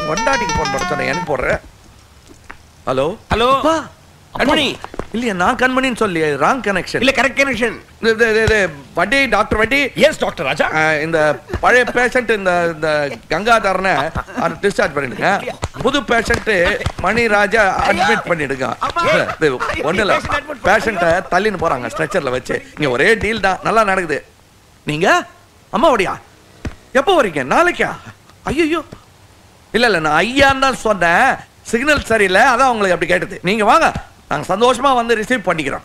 கொண்டாட்டிக்கு phone பண்ண சொன்னேன் எனக்கு போடுற ஹலோ ஹலோ அப்பா கண்மணி இல்லையா நான் கண்மணின்னு சொல்லி ராங் கனெக்ஷன் இல்ல கரெக்ட் கனெக்ஷன் வட்டி டாக்டர் வட்டி எஸ் டாக்டர் ராஜா அஹ், இந்த பழைய பேஷண்ட் இந்த இந்த கங்காதரனை டிஸ்சார்ஜ் பண்ணிடுங்க புது பேஷண்ட் மணிராஜா அட்மிட் பண்ணிடுங்க இது ஒண்ணு இல்ல பேஷண்ட்டை தள்ளின்னு போறாங்க ஸ்ட்ரெச்சர்ல வச்சு இங்க ஒரே டீல் தான் நல்லா நடக்குது நீங்க அம்மாவோடியா எப்போ வரீங்க நாளைக்கா ஐயோ இல்ல இல்ல நான் ஐயான்னு தான் சொன்னேன் சிக்னல் சரியில்லை அதான் உங்களுக்கு அப்படி கேட்டது நீங்க வாங்க நாங்க சந்தோஷமா வந்து ரிசீவ் பண்ணிக்கிறோம்